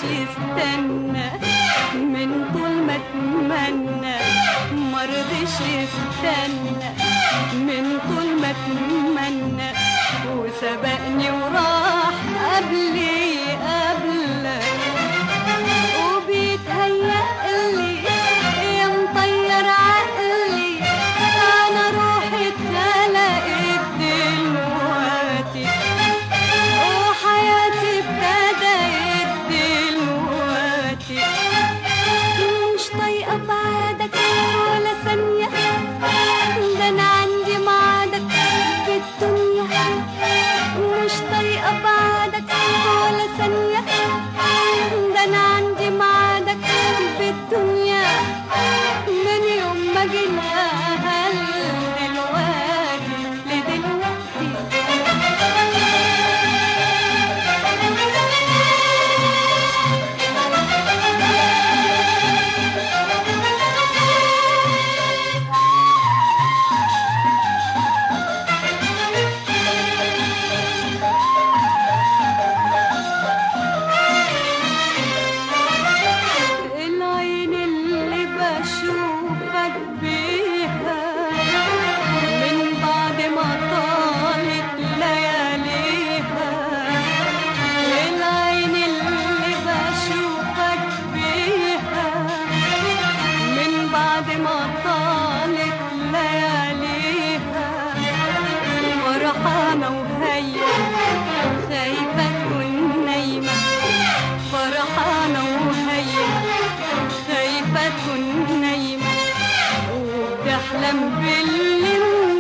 يستنى من طول ما اتمنى مرضيش يستنى من طول ما اتمنى وسبقني وراح قبلي قبلك وبيتهيألي يا مطير عقلي انا روحي اتخلقت دلوقتي وحياتي ابتدت دلوقتي مش طايقة بعدك ولا ثانية ده أنا عندي معادك في الدنيا مش طايقة بعدك ولا ثانية ده أنا عندي معادك في الدنيا من يوم ما جينا دلوقتي العين اللي بشوفك بيها من بعد ما طالت لياليها العين اللي بشوفك بيها من بعد ما طالت لياليها فرحانة وهي خايفة تكون نايمة فرحانة وهي خايفة تكون نايمة وبتحلم باللي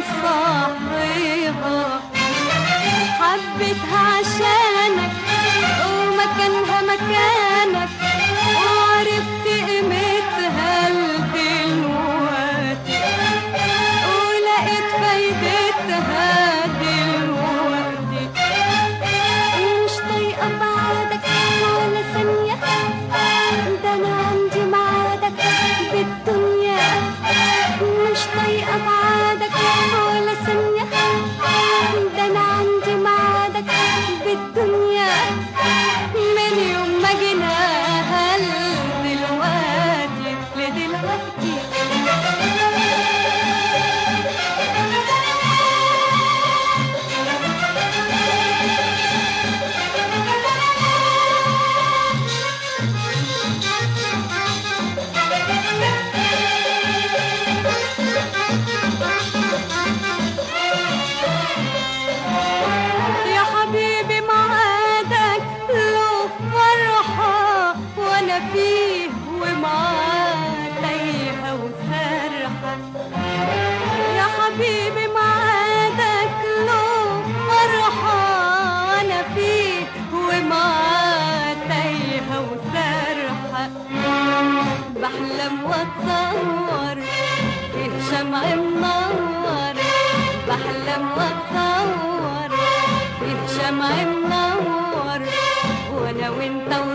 مصاحيها حبيتها عشانك ومكانها مكانك وعرفت قيمتها دلوقتي ولقيت فايدتها دلوقتي مش طايقة بعدك ولا ثانية ده أنا عندي معادك بالدنيا مش طايقة بعدك ولا ثانية ده أنا عندي معادك بالدنيا من يوم ما جينا دلوقتي لدلوقتي يا حبيبي معادك له فرحة وأنا فيه ومعاه تايهة وسرحة يا حبيبي معادك له فرحة وأنا فيه ومعاه تايهة وسرحة بحلم واتصور فيه شمع منور بحلم واتصور فيه شمع منور وانا وانت